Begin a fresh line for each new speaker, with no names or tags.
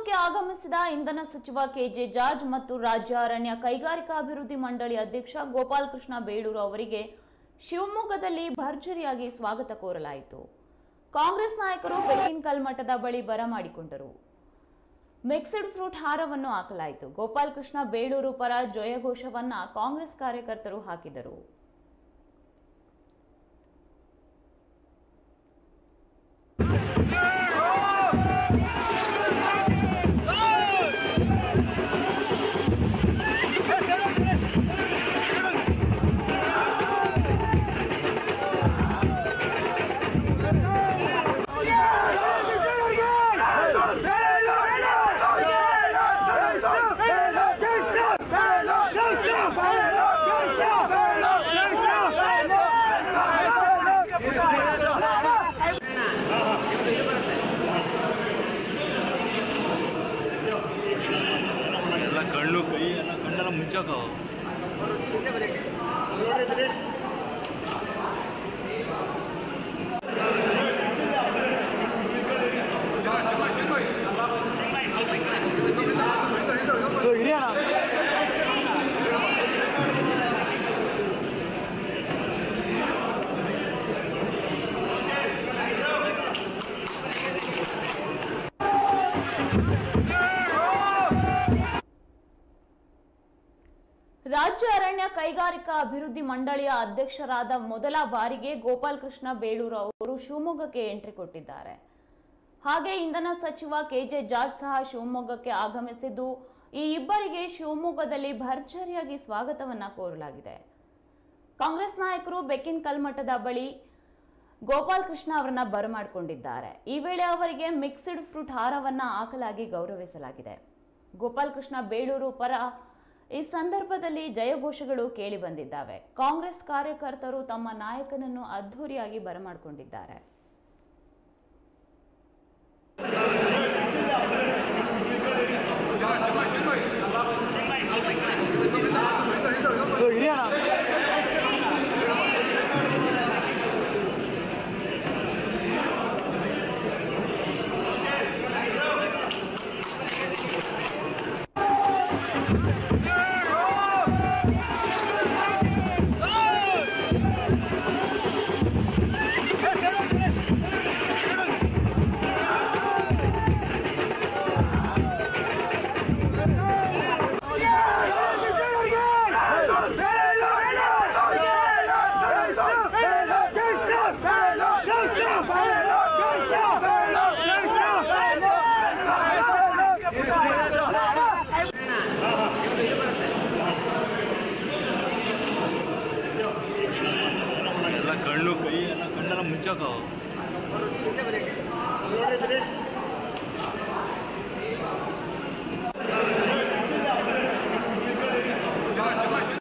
ಶಿವಮೊಗ್ಗಕ್ಕೆ ಆಗಮಿಸಿದ ಇಂಧನ ಸಚಿವ ಕೆಜೆ ಜಾರ್ಜ್ ಮತ್ತು ರಾಜ್ಯ ಅರಣ್ಯ ಕೈಗಾರಿಕಾ ಅಭಿವೃದ್ಧಿ ಮಂಡಳಿ ಅಧ್ಯಕ್ಷ ಗೋಪಾಲಕೃಷ್ಣ ಬೇಳೂರು ಅವರಿಗೆ ಶಿವಮೊಗ್ಗದಲ್ಲಿ ಭರ್ಜರಿಯಾಗಿ ಸ್ವಾಗತ ಕೋರಲಾಯಿತು ಕಾಂಗ್ರೆಸ್ ನಾಯಕರು ಬೆಕ್ಕಿನ ಕಲ್ಮಠದ ಬಳಿ ಬರಮಾಡಿಕೊಂಡರು ಮಿಕ್ಸ್ಡ್ ಫ್ರೂಟ್ ಹಾರವನ್ನು ಹಾಕಲಾಯಿತು ಗೋಪಾಲಕೃಷ್ಣ ಬೇಳೂರು ಪರ ಜಯಘೋಷವನ್ನ ಕಾಂಗ್ರೆಸ್ ಕಾರ್ಯಕರ್ತರು ಹಾಕಿದರು
ಎಲ್ಲ ಕಣ್ಣು ಕೈ ಎಲ್ಲ ಕಣ್ಣೆಲ್ಲ ಮುಚ್ಚಾಕವ
ರಾಜ್ಯ ಅರಣ್ಯ ಕೈಗಾರಿಕಾ ಅಭಿವೃದ್ಧಿ ಮಂಡಳಿಯ ಅಧ್ಯಕ್ಷರಾದ ಮೊದಲ ಬಾರಿಗೆ ಗೋಪಾಲಕೃಷ್ಣ ಬೇಳೂರು ಅವರು ಶಿವಮೊಗ್ಗಕ್ಕೆ ಎಂಟ್ರಿ ಕೊಟ್ಟಿದ್ದಾರೆ ಹಾಗೆ ಇಂಧನ ಸಚಿವ ಕೆಜೆ ಜಾರ್ಜ್ ಸಹ ಶಿವಮೊಗ್ಗಕ್ಕೆ ಆಗಮಿಸಿದ್ದು ಈ ಇಬ್ಬರಿಗೆ ಶಿವಮೊಗ್ಗದಲ್ಲಿ ಭರ್ಜರಿಯಾಗಿ ಸ್ವಾಗತವನ್ನ ಕೋರಲಾಗಿದೆ ಕಾಂಗ್ರೆಸ್ ನಾಯಕರು ಬೆಕ್ಕಿನ ಕಲ್ಮಠದ ಬಳಿ ಗೋಪಾಲ್ ಕೃಷ್ಣ ಅವರನ್ನ ಬರಮಾಡಿಕೊಂಡಿದ್ದಾರೆ ಈ ವೇಳೆ ಅವರಿಗೆ ಮಿಕ್ಸ್ಡ್ ಫ್ರೂಟ್ ಹಾರವನ್ನ ಹಾಕಲಾಗಿ ಗೌರವಿಸಲಾಗಿದೆ ಗೋಪಾಲ್ ಕೃಷ್ಣ ಬೇಳೂರು ಪರ ಈ ಸಂದರ್ಭದಲ್ಲಿ ಜಯಘೋಷಗಳು ಕೇಳಿ ಬಂದಿದ್ದಾವೆ ಕಾಂಗ್ರೆಸ್ ಕಾರ್ಯಕರ್ತರು ತಮ್ಮ ನಾಯಕನನ್ನು ಅದ್ಧೂರಿಯಾಗಿ ಬರಮಾಡಿಕೊಂಡಿದ್ದಾರೆ
ಎಲ್ಲ ಕಣ್ಣು ಕೈ ಎಲ್ಲ ಕಣ್ಣೆಲ್ಲ ಮುಚ್ಚಾಕವ
ನೋಡ್ರಿ ದಿನೇಶ್